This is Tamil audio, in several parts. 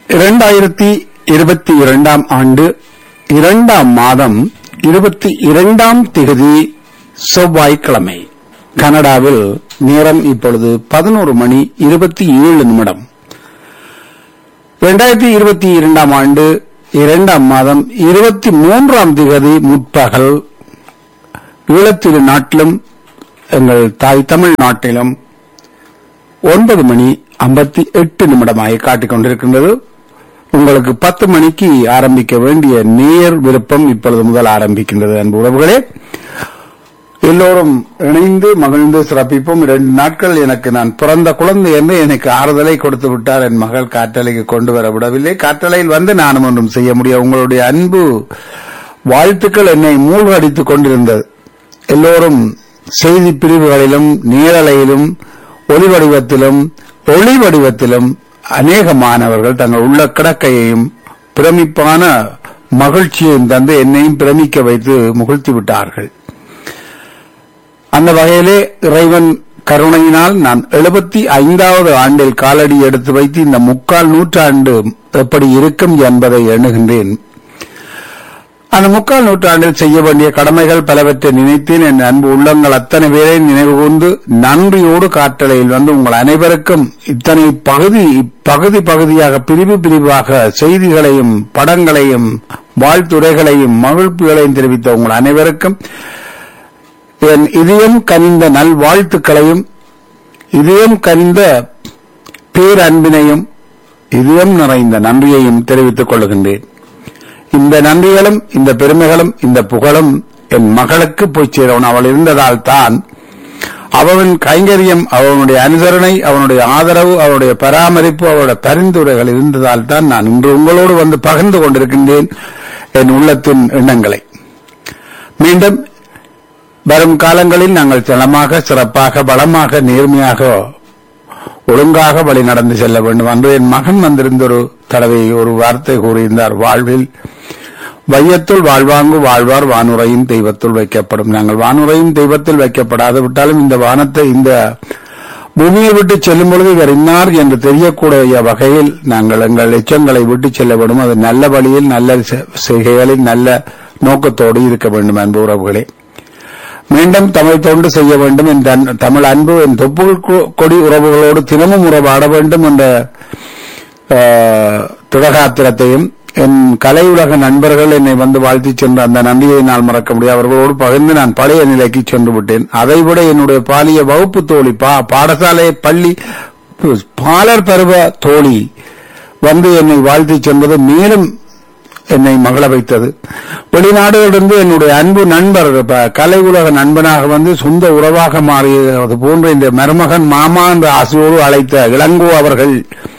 இரண்டாயிரத்தி இருபத்தி இரண்டாம் ஆண்டு இரண்டாம் மாதம் இருபத்தி இரண்டாம் திகதி செவ்வாய்க்கிழமை கனடாவில் நேரம் இப்பொழுது பதினோரு மணி இருபத்தி ஏழு நிமிடம் இரண்டாயிரத்தி இருபத்தி இரண்டாம் ஆண்டு இரண்டாம் மாதம் இருபத்தி மூன்றாம் திகதி முற்பகல் ஈழத்திரு நாட்டிலும் எங்கள் தாய் தமிழ் நாட்டிலும் ஒன்பது மணி ஐம்பத்தி எட்டு நிமிடமாய் காட்டிக் கொண்டிருக்கின்றது உங்களுக்கு பத்து மணிக்கு ஆரம்பிக்க வேண்டிய நேர் விருப்பம் இப்பொழுது முதல் ஆரம்பிக்கின்றது அன்பு உறவுகளே எல்லோரும் இணைந்து மகிழ்ந்து சிறப்பிப்போம் இரண்டு நாட்கள் எனக்கு நான் பிறந்த குழந்தை என்று எனக்கு ஆறுதலை கொடுத்து விட்டார் என் மகள் காற்றலைக்கு கொண்டு வர விடவில்லை காற்றலையில் வந்து நானும் ஒன்றும் செய்ய முடியும் உங்களுடைய அன்பு வாழ்த்துக்கள் என்னை மூழ்கடித்துக் கொண்டிருந்தது எல்லோரும் செய்தி பிரிவுகளிலும் நேரலையிலும் ஒலி வடிவத்திலும் ஒளி வடிவத்திலும் அநேக மாணவர்கள் தங்கள் உள்ள கிடக்கையையும் பிரமிப்பான மகிழ்ச்சியையும் தந்து என்னையும் பிரமிக்க வைத்து முகிழ்த்தி விட்டார்கள் அந்த வகையிலே இறைவன் கருணையினால் நான் எழுபத்தி ஐந்தாவது ஆண்டில் காலடி எடுத்து வைத்து இந்த முக்கால் நூற்றாண்டு எப்படி இருக்கும் என்பதை எண்ணுகின்றேன் அந்த முக்கால் நூற்றாண்டில் செய்ய வேண்டிய கடமைகள் பலவற்றை நினைத்தேன் என் அன்பு உள்ளங்கள் அத்தனை பேரை நினைவு கூர்ந்து நன்றியோடு காற்றலையில் வந்து உங்கள் அனைவருக்கும் இத்தனை பகுதி பகுதி பகுதியாக பிரிவு பிரிவாக செய்திகளையும் படங்களையும் வாழ்த்துரைகளையும் மகிழ்ப்புகளையும் தெரிவித்த உங்கள் அனைவருக்கும் என் இதயம் கனிந்த நல்வாழ்த்துக்களையும் இதயம் கனிந்த பேரன்பினையும் இதயம் நிறைந்த நன்றியையும் தெரிவித்துக் கொள்கின்றேன் இந்த நன்றிகளும் இந்த பெருமைகளும் இந்த புகழும் என் மகளுக்கு போய் சேரவன் அவள் இருந்ததால் தான் அவன் கைங்கரியம் அவனுடைய அனுசரணை அவனுடைய ஆதரவு அவனுடைய பராமரிப்பு அவருடைய பரிந்துரைகள் இருந்ததால் தான் நான் இன்று உங்களோடு வந்து பகிர்ந்து கொண்டிருக்கின்றேன் என் உள்ளத்தின் எண்ணங்களை மீண்டும் வரும் காலங்களில் நாங்கள் சிலமாக சிறப்பாக பலமாக நேர்மையாக ஒழுங்காக வழி நடந்து செல்ல வேண்டும் என்று என் மகன் வந்திருந்த ஒரு தடவை ஒரு வார்த்தை கூறியிருந்தார் வாழ்வில் வையத்துள் வாழ்வாங்கு வாழ்வார் வானுரையும் தெய்வத்துள் வைக்கப்படும் நாங்கள் வானுரையும் தெய்வத்தில் வைக்கப்படாது விட்டாலும் இந்த வானத்தை இந்த பூமியை விட்டு செல்லும் பொழுது இவர் இன்னார் என்று தெரியக்கூடிய வகையில் நாங்கள் எங்கள் எச்சங்களை விட்டு செல்ல வேண்டும் அது நல்ல வழியில் நல்ல செய்கைகளில் நல்ல நோக்கத்தோடு இருக்க வேண்டும் அன்பு உறவுகளே மீண்டும் தமிழ் தொண்டு செய்ய வேண்டும் என் தமிழ் அன்பு என் தொப்பு கொடி உறவுகளோடு தினமும் உறவாட வேண்டும் என்ற திடகாத்திரத்தையும் என் கலை உலக நண்பர்கள் என்னை வந்து வாழ்த்தி சென்ற அந்த நன்றியை நான் மறக்க முடியாது அவர்களோடு பகிர்ந்து நான் பழைய நிலைக்கு சென்று விட்டேன் அதைவிட என்னுடைய பாலிய வகுப்பு தோழி பாடசாலை பள்ளி பாலர் பருவ தோழி வந்து என்னை வாழ்த்தி சென்றது மேலும் என்னை மகள வைத்தது வெளிநாடுகளிலிருந்து என்னுடைய அன்பு நண்பர் கலை உலக நண்பனாக வந்து சொந்த உறவாக மாறியது போன்ற இந்த மருமகன் மாமா என்ற ஆசையோடு அழைத்த இளங்கோ அவர்கள்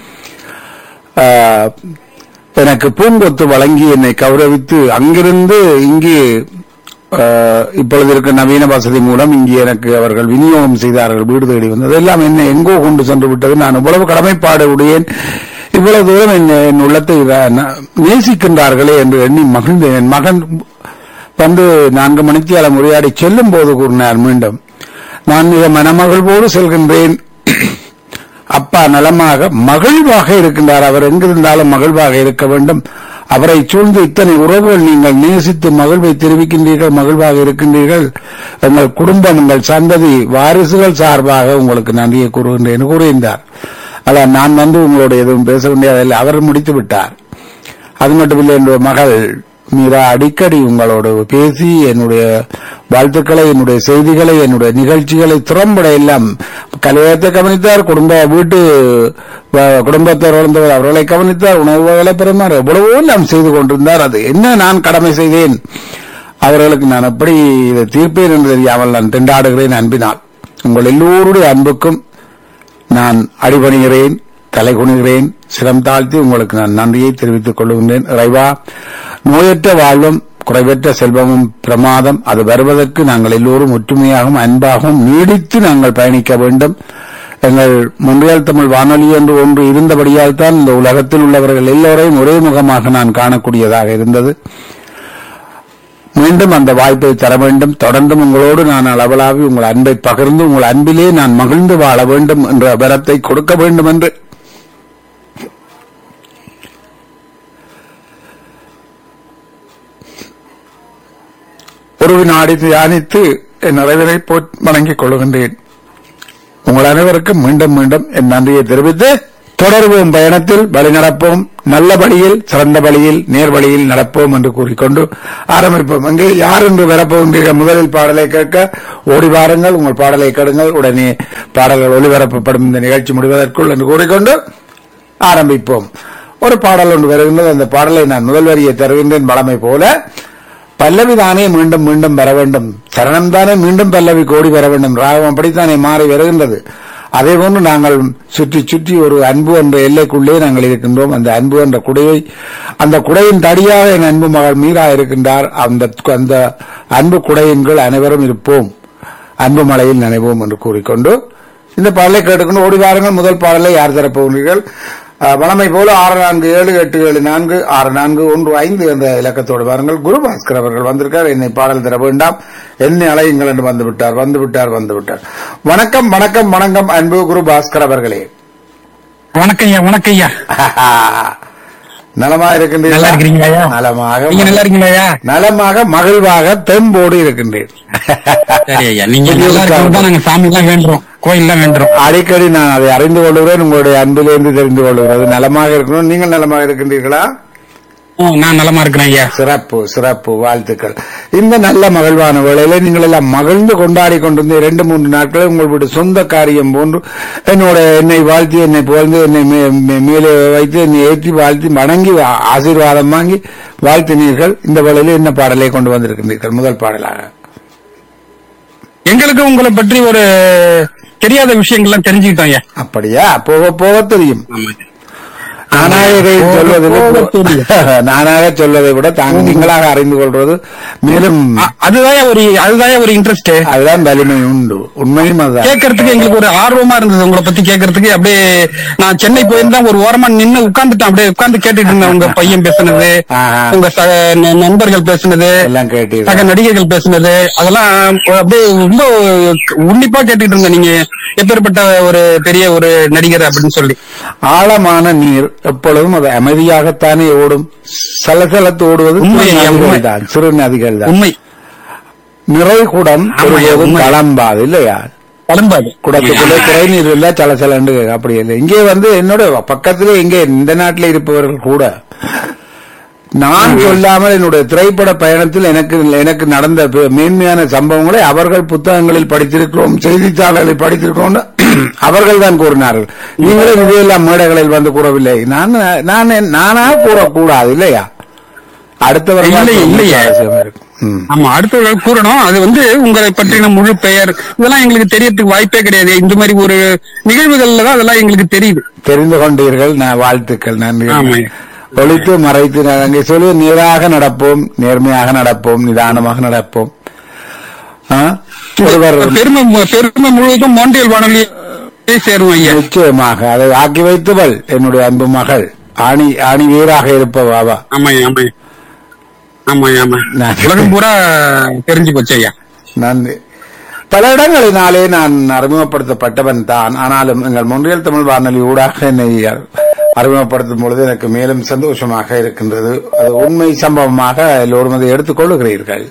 எனக்கு பூங்கொத்து வழங்கி என்னை கௌரவித்து அங்கிருந்து இங்கே இப்பொழுது இருக்க நவீன வசதி மூலம் இங்கே எனக்கு அவர்கள் விநியோகம் செய்தார்கள் வீடு தேடி வந்தது எல்லாம் என்னை எங்கோ கொண்டு சென்று விட்டது நான் இவ்வளவு கடமைப்பாடு உடையேன் இவ்வளவு தூரம் என் உள்ளத்தை நேசிக்கின்றார்களே என்று எண்ணி மகிழ்ந்தேன் என் மகன் வந்து நான்கு மணித்தியால முறையாடி செல்லும் போது கூறினார் மீண்டும் நான் மிக மனமகிழ்வோடு செல்கின்றேன் அப்பா நலமாக மகிழ்வாக இருக்கின்றார் அவர் எங்கிருந்தாலும் மகிழ்வாக இருக்க வேண்டும் அவரை சூழ்ந்து இத்தனை உறவுகள் நீங்கள் நேசித்து மகிழ்வை தெரிவிக்கின்றீர்கள் மகிழ்வாக இருக்கின்றீர்கள் எங்கள் குடும்பம் உங்கள் சந்ததி வாரிசுகள் சார்பாக உங்களுக்கு நன்றியை கூறுகின்றேன் கூறுகின்றார் அல்ல நான் வந்து உங்களோட எதுவும் பேச வேண்டியதில்லை அவர் முடித்து விட்டார் அது மட்டுமில்லை என்னுடைய மகள் மீரா அடிக்கடி உங்களோடு பேசி என்னுடைய வாழ்த்துக்களை என்னுடைய செய்திகளை என்னுடைய நிகழ்ச்சிகளை திறம்பட எல்லாம் கலையத்தை கவனித்தார் குடும்ப வீட்டு குடும்பத்தை வளர்ந்தவர் அவர்களை கவனித்தார் உணவுகளை பெறுமாறு எவ்வளவோ எல்லாம் செய்து கொண்டிருந்தார் அது என்ன நான் கடமை செய்தேன் அவர்களுக்கு நான் எப்படி இதை தீர்ப்பேன் என்று தெரியாமல் நான் திண்டாடுகிறேன் அன்பினால் உங்கள் எல்லோருடைய அன்புக்கும் நான் அடிபணிகிறேன் தலை குனிகிறேன் சிரம் தாழ்த்தி உங்களுக்கு நான் நன்றியை தெரிவித்துக் கொள்கின்றேன் இறைவா நோயற்ற வாழ்வும் குறைவற்ற செல்வமும் பிரமாதம் அது வருவதற்கு நாங்கள் எல்லோரும் ஒற்றுமையாகவும் அன்பாகவும் நீடித்து நாங்கள் பயணிக்க வேண்டும் எங்கள் முன்றியல் தமிழ் வானொலி என்று ஒன்று இருந்தபடியால் தான் இந்த உலகத்தில் உள்ளவர்கள் எல்லோரையும் ஒரே முகமாக நான் காணக்கூடியதாக இருந்தது மீண்டும் அந்த வாய்ப்பை தர வேண்டும் தொடர்ந்தும் உங்களோடு நான் அளவலாவி உங்கள் அன்பை பகிர்ந்து உங்கள் அன்பிலே நான் மகிழ்ந்து வாழ வேண்டும் என்ற வரத்தை கொடுக்க வேண்டும் என்று ஒரு வினாடி தியானித்து என் நிறைவரை போட் வணங்கிக் கொள்கின்றேன் உங்கள் அனைவருக்கும் மீண்டும் மீண்டும் என் நன்றியை தெரிவித்து தொடர்வோம் பயணத்தில் வழி நடப்போம் நல்ல வழியில் சிறந்த வழியில் நேர் வழியில் நடப்போம் என்று கூறிக்கொண்டு ஆரம்பிப்போம் அங்கே யார் என்று வரப்போகின்றீர்கள் முதலில் பாடலை கேட்க ஓடி வாருங்கள் உங்கள் பாடலை கேடுங்கள் உடனே பாடல்கள் ஒளிபரப்பப்படும் இந்த நிகழ்ச்சி முடிவதற்குள் என்று கூறிக்கொண்டு ஆரம்பிப்போம் ஒரு பாடல் ஒன்று வருகின்றது அந்த பாடலை நான் முதல் வரியை தருகின்றேன் பழமை போல பல்லவி தானே மீண்டும் மீண்டும் வர வேண்டும் சரணம் தானே மீண்டும் பல்லவி கோடி வர வேண்டும் ராகம் அப்படித்தானே மாறி வருகின்றது அதே போன்று நாங்கள் சுற்றி சுற்றி ஒரு அன்பு என்ற எல்லைக்குள்ளே நாங்கள் இருக்கின்றோம் அந்த அன்பு என்ற குடையை அந்த குடையின் தடியாக என் அன்பு மகள் மீரா இருக்கின்றார் அந்த அந்த அன்பு குடையின் கீழ் அனைவரும் இருப்போம் அன்பு மலையில் நினைவோம் என்று கூறிக்கொண்டு இந்த பாடலை கேட்டுக்கொண்டு ஓடி வாருங்கள் முதல் பாடலை யார் தரப்போகிறீர்கள் அஹ், வழமை போல ஆறு நான்கு ஏழு எட்டு ஏழு நான்கு ஆறு நான்கு ஒன்று ஐந்து என்ற இலக்கத்தோடு வாருங்கள் குருபாஸ்கர் அவர்கள் வந்திருக்கார் என்னை பாடல் தர வேண்டாம் என்னை அலையுங்கள் என்று வந்து விட்டார் வந்து விட்டார் வந்து விட்டார் வணக்கம் வணக்கம் வணக்கம் அன்பு குருபாஸ்கர் அவர்களே வணக்கம் ஐயா வணக்கம் ஐயா நலமாக இருக்கின்றீர்களா நல்லா இருக்கிறீங்களா ஐயா? நலமாக நீங்க நல்லா இருக்கீங்களா ஐயா நலமாக மகிழ்வாக தெம்போடு இருக்கின்றேன் சரி ஐயா நீங்க நல்லா இருக்கணும் தான் நாங்க சாமி எல்லாம் வேண்டுறோம் கோயில் எல்லாம் வேண்டுறோம் அடிக்கடி நான் அதை அறிந்து கொள்கிறேன் உங்களுடைய அன்பிலிருந்து தெரிந்து கொள்கிறது நலமாக இருக்கணும் நீங்கள் நலமாக இருக்கின்றீர்களா ஆ, நான் நலமா இருக்கிறேன் ஐயா சிறப்பு சிறப்பு வாழ்த்துக்கள் இந்த நல்ல மகிழ்வான வேளையில நீங்கள் எல்லாம் மகிழ்ந்து கொண்டாடி கொண்டிருந்த இரண்டு மூன்று நாட்கள் உங்களுடைய சொந்த காரியம் போன்று என்னோட என்னை வாழ்த்தி என்னை புகழ்ந்து என்னை மே- மே- மேலே வைத்து என்னை ஏற்றி வாழ்த்தி வணங்கி ஆ- ஆசீர்வாதம் வாங்கி வாழ்த்தினீர்கள் இந்த வேளையில என்ன பாடலை கொண்டு வந்திருக்கின்றீர்கள் முதல் பாடலாக எங்களுக்கு உங்களை பற்றி ஒரு தெரியாத விஷயங்கள்லாம் தெரிஞ்சுக்கிட்டோம் ஐயா அப்படியா போக போக தெரியும் நானாக இதை போக சொல்வதை போக விட தெரியும். நானாக சொல்வதை விட தாங்கள் நீங்களாக அறிந்து கொள்வது மேலும் அ- அதுதான் ஒரு அதுதான் ஒரு இன்ட்ரெஸ்ட் அதுதான் வலிமை உண்டு உண்மையும் அதுதான் கேட்கறதுக்கு எங்களுக்கு ஒரு ஆர்வமா இருந்தது உங்களை பத்தி கேட்கறதுக்கு அப்படியே நான் சென்னை போயிருந்தா ஒரு ஓரமா நின்னு உட்கார்ந்துட்டேன் அப்படியே உட்கார்ந்து கேட்டுட்டு இருந்தேன் உங்க பையன் பேசுனது ஆஹா. உங்க சக ந- நண்பர்கள் பேசுனது எல்லாம் கேட்டீர்கள் சக நடிகர்கள் பேசுனது அதெல்லாம் அப்படியே ரொம்ப உன்னிப்பா கேட்டுட்டு இருந்தேன் நீங்க எப்பேற்பட்ட ஒரு பெரிய ஒரு நடிகர் அப்படின்னு சொல்லி ஆழமான நீர் எப்பொழுதும் அது அமைதியாகத்தானே ஓடும் சலசலத்து ஓடுவது உண்மை, சிறு நதிகள் உண்மை. தான் சிறு நதிகள் தான் உண்மை நிறை குடம் ஆமா, ஒருபோதும் உண்மை. தளம்பாது இல்லையா கிளம்பாது குடத்துக்குள்ளே குறை நீர் இல்ல சலசலண்டு அப்படி இல்லை இங்கே வந்து என்னோட பக்கத்திலே இங்கே இந்த நாட்டில் இருப்பவர்கள் கூட நான் சொல்லாமல் என்னுடைய திரைப்பட பயணத்தில் எனக்கு எனக்கு நடந்த பெ- மேன்மையான சம்பவங்களை அவர்கள் புத்தகங்களில் படித்திருக்கிறோம் செய்தித்தாள்களில் படித்திருக்கிறோம் அவர்கள் தான் கூறினார்கள் நீங்களே இதையெல்லாம் மேடைகளில் வந்து கூறவில்லை நான் நான் நானா கூறக்கூடாது இல்லையா அடுத்தவர்கள் இல்லை, இல்லையே. அவசியம் இருக்கு. ம். ஆமா அடுத்தவர்கள் கூறணும் அது வந்து உங்களை பற்றின முழு பெயர் இதெல்லாம் எங்களுக்கு தெரியறதுக்கு வாய்ப்பே கிடையாது இந்த மாதிரி ஒரு நிகழ்வுகள்ல தான் அதெல்லாம் எங்களுக்கு தெரியுது தெரிந்து கொண்டீர்கள் நான் வாழ்த்துக்கள் நன்றி ஆமா. ஒழித்து மறைத்து நான் அங்கே சொல்லி நேராக நடப்போம் நேர்மையாக நடப்போம் நிதானமாக நடப்போம் ஆ? ஒருவர் பெருமை மு- பெருமை முழுவதும் மோண்டியல் வானொலி சேரும் ஐயா நிச்சயமாக அதை ஆக்கி வைத்தவள் என்னுடைய அன்பு மகள் ஆணி ஆணி வீராக இருப்பவ அவ ஆமா ஆமா ஆமா ஆமா நான் உலகம் பூரா தெரிஞ்சு போச்சு ஐயா நன்றி பல இடங்களினாலே நான் அறிமுகப்படுத்தப்பட்டவன் தான் ஆனாலும் எங்கள் முன்றியல் தமிழ் வானொலி ஊடாக என்னை அறிமுகப்படுத்தும் பொழுது எனக்கு மேலும் சந்தோஷமாக இருக்கின்றது அது உண்மை சம்பவமாக எல்லோரும் அதை எடுத்துக் கொள்ளுகிறீர்கள்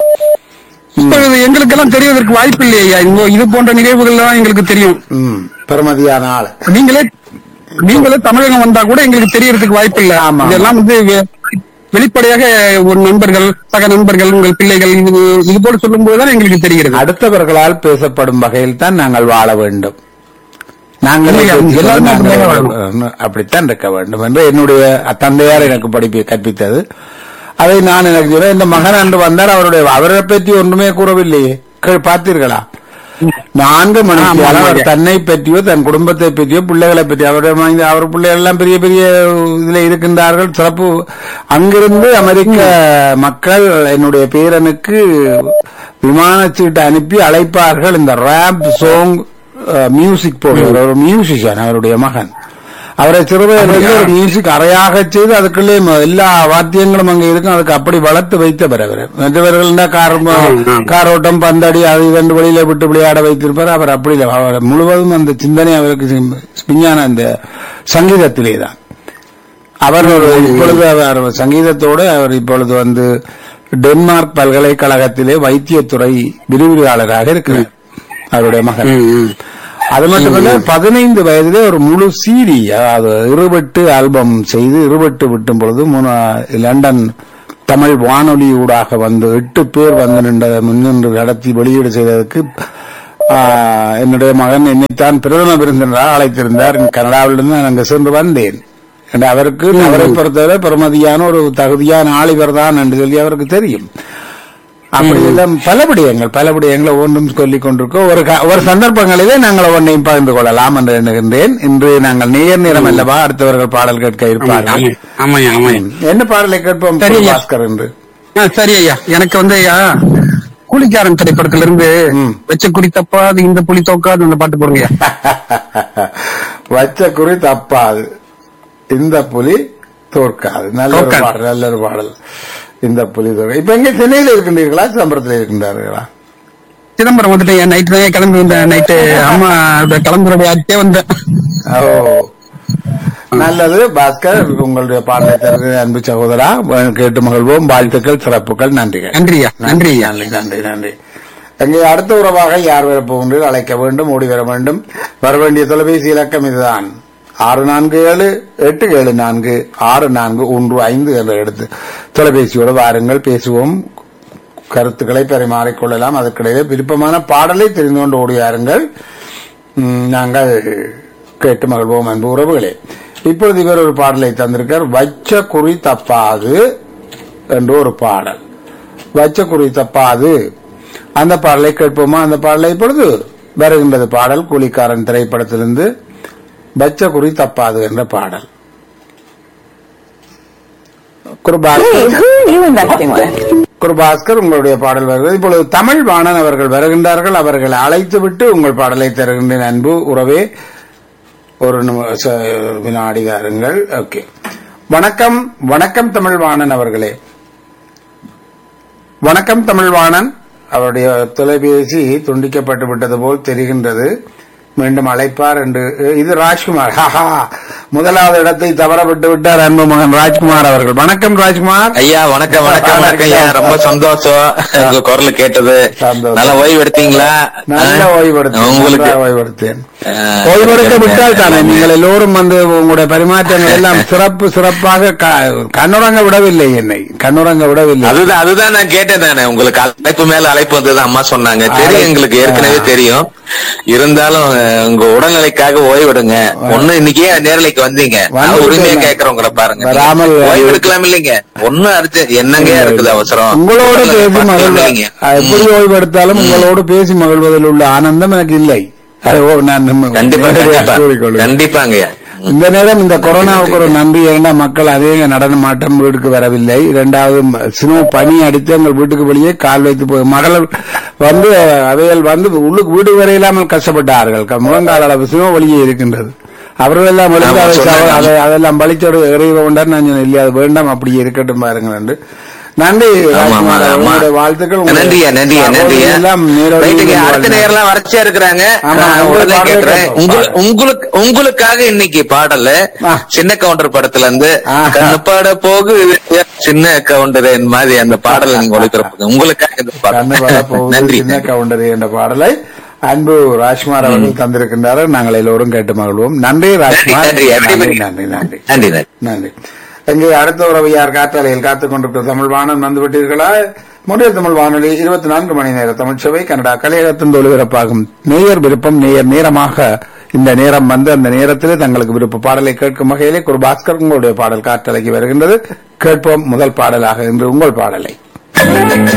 இப்பொழுது எங்களுக்கெல்லாம் தெரிவதற்கு வாய்ப்பு இல்லையா ஐயா இந்த- இது போன்ற நிகழ்வுகள் தான் எங்களுக்கு தெரியும் ம், பெருமதியான ஆள் நீங்களே நீங்களே தமிழகம் வந்தா கூட எங்களுக்கு தெரியறதுக்கு வாய்ப்பு இல்ல ஆமா. இதெல்லாம் வந்து வெ- வெளிப்படையாக ஒரு நண்பர்கள் சக நண்பர்கள் உங்கள் பிள்ளைகள் இது இது போல சொல்லும் போதுதான் எங்களுக்கு தெரிகிறது அடுத்தவர்களால் பேசப்படும் வகையில் தான் நாங்கள் வாழ வேண்டும் நாங்கள் இல்லையா, எல்லாருமே அப்படித்தான் அப்படித்தான் இருக்க வேண்டும் என்று என்னுடைய தந்தையார் எனக்கு படிப்பு கற்பித்தது அதை நான் எனக்கு சொன்னேன் இந்த மகன் அன்று வந்தார் அவருடைய அவரை பற்றி ஒன்றுமே கூறவில்லையே கே- பார்த்தீர்களா நான்கு மணிக்கு ஆமா, அவர் ஆமாங்க. தன்னை பற்றியோ தன் குடும்பத்தை பற்றியோ பிள்ளைகளை பற்றி அவருடைய மனைவி- அவர் பிள்ளைகள் எல்லாம் பெரிய பெரிய இதுல இருக்கின்றார்கள் சிறப்பு அங்கிருந்து அமெரிக்க மக்கள் என்னுடைய பேரனுக்கு விமான சீட்டு அனுப்பி அழைப்பார்கள் இந்த ரேப் சோங் மியூசிக் போடுவார் ஒரு மியூசிஷியன் அவருடைய மகன் அவரை சிறுவயதிலிருந்து ஒரு மியூசிக் அறையாக செய்து அதுக்குள்ளே ம- எல்லா வாத்தியங்களும் அங்க இருக்கும் அதுக்கு அப்படி வளர்த்து வைத்தவர் அவர் மற்றவர்கள் கார் காரோட்டம் பந்தடி அது இரண்டு வழியில விட்டு விளையாட வைத்திருப்பார் அவர் அப்படி இல்லை அவர் முழுவதும் அந்த சிந்தனை அவருக்கு சி- விஞ்ஞான அந்த சங்கீதத்திலே தான் அவர் ஒரு இப்பொழுது அவர் சங்கீதத்தோடு அவர் இப்பொழுது வந்து டென்மார்க் பல்கலைக்கழகத்திலே வைத்தியத்துறை விரிவுரையாளராக இருக்கிறார் அவருடைய மகன் ம், ம். அது மட்டுமல்ல பதினைந்து வயதிலே ஒரு முழு சீரி அதாவது இருபட்டு ஆல்பம் செய்து இருபட்டு விட்டும் பொழுது மூணு லண்டன் தமிழ் வானொலி ஊடாக வந்து எட்டு பேர் வந்து நின்ற முன்னின்று நடத்தி வெளியீடு செய்ததற்கு ஆ, என்னுடைய மகன் என்னைத்தான் பிரதம விருந்தினராக அழைத்திருந்தார் கனடாவிலிருந்து நான் அங்கு சென்று வந்தேன் என்று அவருக்கு அவரை பொறுத்தவரை பெருமதியான ஒரு தகுதியான ஆளிவர் தான் என்று சொல்லி அவருக்கு தெரியும் அப்படி எல்லாம் பல விடயங்கள் பல விடயங்களை ஒன்றும் சொல்லிக் கொண்டிருக்கோம் ஒரு க- ஒரு சந்தர்ப்பங்களிலே நாங்கள் ஒன்றையும் பகிர்ந்து கொள்ளலாம் என்று எண்ணுகின்றேன் இன்று நாங்கள் நேர் நேரம் அல்லவா அடுத்தவர்கள் பாடல் கேட்க இருப்பார்கள் ஆமாம், ஆமாய்யா ஆமாய்யா என்ன பாடலை கேட்போம் சரி, ஐயா. பாஸ்கர் என்று ஆ, சரி ஐயா எனக்கு வந்து ஐயா கூலிக்காரன் திரைப்படத்துல இருந்து ம். வச்ச குறி தப்பாது இந்த புலி தோக்காது அந்த பாட்டு போடுங்க வச்ச குறி தப்பாது இந்த புலி தோற்காது நல்ல ஒரு தோற்காது. பாடல் நல்ல ஒரு பாடல் இந்த புலி தோற்க இப்ப எங்க சென்னையில் இருக்கின்றீர்களா சிதம்பரத்தில் இருக்கின்றார்களா சிதம்பரம் வந்துட்டு என் நைட்டு தான் கிளம்பி வந்தேன் நைட்டு அம்மா கிளம்புறடைய அத்தே வந்தேன் ஓ நல்லது பாஸ்கர் உங்களுடைய பாடலை தருகிற அன்பு சகோதரா கேட்டு மகிழ்வோம் வாழ்த்துக்கள் சிறப்புகள் நன்றிகள் நன்றி ஐயா நன்றி ஐயா நன்றி நன்றி நன்றி எங்கே அடுத்த உறவாக யார் வரப்போகின்றீர்கள் அழைக்க வேண்டும் ஓடி வர வேண்டும் வர வேண்டிய தொலைபேசி இலக்கம் இதுதான் ஆறு நான்கு ஏழு எட்டு ஏழு நான்கு ஆறு நான்கு ஒன்று ஐந்து என்ற எடுத்து தொலைபேசியோடு வாருங்கள் பேசுவோம் கருத்துக்களை பரிமாறிக்கொள்ளலாம் அதற்கிடையே விருப்பமான பாடலை தெரிந்து கொண்டு ஓடியாருங்கள் ம், நாங்கள் கேட்டு மகிழ்வோம் அன்பு உறவுகளே இப்பொழுது இவர் ஒரு பாடலை தந்திருக்கார் வச்ச குறி தப்பாது என்று ஒரு பாடல் வச்ச குறி தப்பாது அந்த பாடலை கேட்போமா அந்த பாடலை இப்பொழுது வருகின்றது பாடல் கூலிக்காரன் திரைப்படத்திலிருந்து வச்ச குறி தப்பாது என்ற பாடல் Guru Bhaskar Who are you investing with? Guru Bhaskar உங்களுடைய பாடல் வருகிறது இப்பொழுது தமிழ் வாணன் அவர்கள் வருகின்றார்கள் அவர்களை அழைத்து விட்டு உங்கள் பாடலை தருகின்றேன் அன்பு உறவே ஒரு நிமி- ச- வினாடி தாருங்கள் ஓகே வணக்கம் வணக்கம் தமிழ் வாணன் அவர்களே வணக்கம் தமிழ்வாணன் அவருடைய தொலைபேசி துண்டிக்கப்பட்டு விட்டது போல் தெரிகின்றது மீண்டும் அழைப்பார் என்று இது ராஜ்குமார் ஹாஹா முதலாவது இடத்தை தவற விட்டு விட்டார் அன்பு மகன் ராஜ்குமார் அவர்கள் வணக்கம் ராஜ்குமார் ஐயா வணக்கம் வணக்கம் வணக்கம் ஐயா ரொம்ப சந்தோஷம் உங்க குரல் கேட்டது சந்தோஷம். நல்லா ஓய்வு எடுத்தீங்களா நல்ல ஆ? ஓய்வெடுத்தேன் உங்களுக்கு நன்றாக ஓய்வெடுத்தேன் ஆ, ஓய்வெடுக்க சரி, விட்டால் தானே சரி. நீங்கள் எல்லோரும் வந்து உங்களுடைய பரிமாற்றங்கள் எல்லாம் சிறப்பு சிறப்பாக க- கண்ணுறங்க விடவில்லை என்னை கண்ணுறங்க விடவில்லை அதுதான் அதுதான் நான் கேட்டேன் தானே உங்களுக்கு அழைப்பு மேல அழைப்பு வந்தது அம்மா சொன்னாங்க தெரியும் எங்களுக்கு ஏற்கனவே தெரியும் இருந்தாலும் அஹ், உங்க உடல்நிலைக்காக ஓய்வெடுங்க ஒண்ணு இன்னைக்கே நேரலைக்கு வந்தீங்க நான் வந்துட்டு உரிமையா நான் கேக்குறோம் உங்களை பாருங்க வராமல் ஓய்வு எடுக்கலாம் இல்லைங்க ஒன்னும் அர்ஜென்ட் என்னங்க இருக்குது அவசரம் உங்களோடு பேசி மகிழ்வு இல்லைங்க. எப்படி ஓய்வெடுத்தாலும் உங்களோடு பேசி மகிழ்வதில் உள்ள ஆனந்தம் எனக்கு இல்லை அது ஓ, நான் நம்ம கண்டிப்பா நேரடியாக கண்டிப்பா கூறிக்கொள்கிறேன். கண்டிப்பாங்கய்யா இந்த நேரம் இந்த கொரோனாவுக்கு ஒரு நன்றி ஏன்னா மக்கள் அதிக நடனமாட்டம் வீட்டுக்கு வரவில்லை இரண்டாவது ம- சினோ பனி அடித்து எங்கள் வீட்டுக்கு வெளியே கால் வைத்து போய் மகள் வந்து அவைகள் வந்து உள்ளுக்கு வீடு வரை இல்லாமல் கஷ்டப்பட்டார்கள் க- முழங்கால் அளவு சினோ வெளியே இருக்கின்றது அவர்கள் எல்லாம் எழுந்து ஆமா, அதை சொன்னாங்க. சவ- அதை- அதெல்லாம் பழிச்சோடு எறிய கொண்டார் நான் சொன்னேன், இல்லையா அது வேண்டாம் அப்படியே இருக்கட்டும் பாருங்கள் என்று நன்றி ஆமா, ஆமா, ராஜ்குமார் ஆமா. அவர்களுடைய வாழ்த்துக்கள் உங்களுடைய நன்றியா நன்றியா நன்றியா எல்லாம் நேரடி ரைட்டுங்க, அடுத்த வாழ்த்துக்கள். நேரம் வறட்சியா இருக்கிறாங்க ஆமா, நான் உங்களுக்கு உடனே பாடலே கேக்குறேன் கேட்போம். உங்களுக்கு உங்களுக்கு உங்களுக்காக இன்னைக்கு பாடல ஆ. சின்ன கவுண்டர் படத்துல இருந்து ஆஹா. கண்ணு பாட போகு சின்ன கவுண்டர் மாதிரி அந்த பாடலை நீங்க ஒளிபரப்புங்க உங்களுக்காக இந்த கண்ணு பாடல் வரப்போகுது நன்றி சின்ன கவுண்டரி என்ற பாடலை அன்பு ராஜ்குமார் அவர்கள் தந்திருக்கின்றார்கள் நாங்கள் எல்லோரும் கேட்டு மகிழ்வோம் நன்றி ராஜ்குமார் நன்றி, நன்றி, நன்றி நன்றி. நன்றி நன்றி நன்றி நன்றி நன்றி எங்கே அடுத்த உறவு யார் காத்தாலையில் காத்துக் கொண்டிருக்கிற தமிழ் வானம் வந்து விட்டீர்களா முறைய தமிழ் வானொலி இருபத்தி நான்கு மணி நேர தமிழ் சபை கனடா கலையகத்தின் ஒளிபரப்பாகும் நேயர் விருப்பம் நேயர் நேரமாக இந்த நேரம் வந்து அந்த நேரத்திலே தங்களுக்கு விருப்ப பாடலை கேட்கும் வகையிலே குரு பாஸ்கர் உங்களுடைய பாடல் காற்றலைக்கு வருகின்றது கேட்போம் முதல் பாடலாக இன்று உங்கள் பாடலை